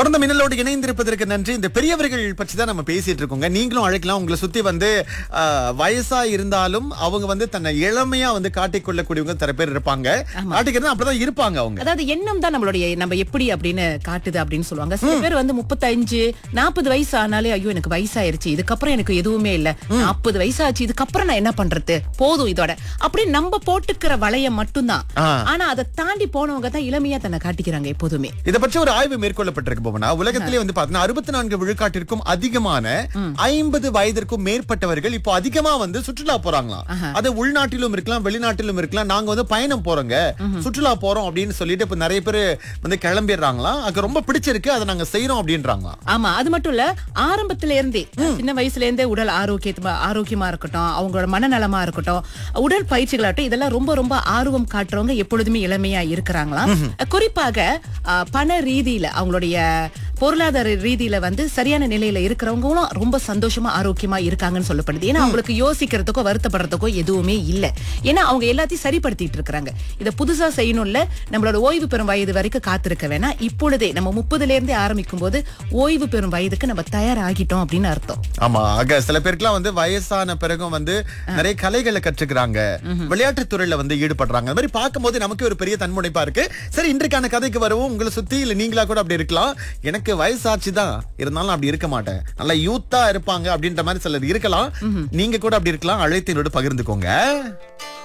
தொடர்ந்து மின்னலோடு இணைந்திருப்பதற்கு நன்றி இந்த பெரியவர்கள் பற்றி தான் நம்ம பேசிட்டு இருக்கோங்க நீங்களும் அழைக்கலாம் உங்களை சுத்தி வந்து ஆஹ், வயசா இருந்தாலும் அவங்க வந்து தன்னை இளமையா வந்து காட்டிக்கொள்ளக்கூடியவங்க தர பேர் இருப்பாங்க காட்டிக்கிறது அப்படிதான் இருப்பாங்க அவங்க அதாவது எண்ணம் தான் நம்மளுடைய நம்ம எப்படி அப்படின்னு காட்டுது அப்படின்னு சொல்லுவாங்க சில பேர் வந்து முப்பத்தஞ்சு நாற்பது வயசு ஆனாலே ஐயோ எனக்கு வயசாயிருச்சு இதுக்கப்புறம் எனக்கு எதுவுமே இல்ல நாற்பது வயசாச்சு இதுக்கப்புறம் நான் என்ன பண்றது போதும் இதோட அப்படி நம்ம போட்டுக்கிற வளையம் மட்டும்தான் ஆ. ஆனா அதை தாண்டி போனவங்க தான் இளமையா தன்னை காட்டிக்கிறாங்க எப்போதுமே இதை பற்றி ஒரு ஆய்வு மேற்கொள்ளப்பட்டிருக்கு போவனா உலகத்திலே வந்து பாத்தீங்கன்னா அறுபத்தி நான்கு விழுக்காட்டிற்கும் அதிகமான ஐம்பது வயதிற்கும் மேற்பட்டவர்கள் இப்போ அதிகமா வந்து சுற்றுலா போறாங்களாம் அது உள்நாட்டிலும் இருக்கலாம் வெளிநாட்டிலும் இருக்கலாம் நாங்க வந்து பயணம் போறோங்க சுற்றுலா போறோம் அப்படின்னு சொல்லிட்டு இப்ப நிறைய பேர் வந்து கிளம்பிடுறாங்களாம் அது ரொம்ப பிடிச்சிருக்கு அதை நாங்க செய்யறோம் அப்படின்றாங்களாம் ஆமா அது மட்டும் இல்ல ஆரம்பத்துல இருந்தே சின்ன வயசுல இருந்தே உடல் ஆரோக்கியமா ஆரோக்கியமா இருக்கட்டும் அவங்களோட மனநலமா இருக்கட்டும் உடல் பயிற்சிகளாகட்டும் இதெல்லாம் ரொம்ப ரொம்ப ஆர்வம் காட்டுறவங்க எப்பொழுதுமே இளமையா இருக்கிறாங்களாம் குறிப்பாக ஆ, பண ரீதியில அவங்களுடைய பொருளாதார ரீதியில வந்து சரியான நிலையில இருக்கிறவங்களும் ரொம்ப சந்தோஷமா ஆரோக்கியமா இருக்காங்கன்னு சொல்லப்படுது ஏன்னா அவங்களுக்கு யோசிக்கிறதுக்கோ வருத்தப்படுறதுக்கோ எதுவுமே இல்ல ஏன்னா அவங்க எல்லாத்தையும் சரிப்படுத்திட்டு இருக்காங்க இத புதுசா செய்யணும்ல நம்மளோட ஓய்வு பெறும் வயது வரைக்கும் காத்திருக்க வேணாம் இப்பொழுதே நம்ம முப்பதுல இருந்தே ஆரம்பிக்கும் போது ஓய்வு பெறும் வயதுக்கு நம்ம தயாராகிட்டோம் அப்படின்னு அர்த்தம் ஆமா ஆக சில பேருக்குலாம் வந்து வயசான பிறகும் வந்து நிறைய கலைகளை கற்றுக்கிறாங்க விளையாட்டு துறையில வந்து ஈடுபடுறாங்க அந்த மாதிரி பார்க்கும்போது நமக்கு ஒரு பெரிய தன்முனைப்பா இருக்கு சரி இன்றைக்கான கதைக்கு வருவோம் உங்களை சுத்தி இல்ல நீங்களா கூட அப்படி இருக்கலாம் எனக்கு வயசாச்சு தான் இருந்தாலும் அப்படி இருக்க மாட்டேன் நல்லா யூத்தா இருப்பாங்க அப்படின்ற மாதிரி சிலர் இருக்கலாம் நீங்க கூட அப்படி இருக்கலாம் அழைத்து என்னோட பகிர்ந்துக்கோங்க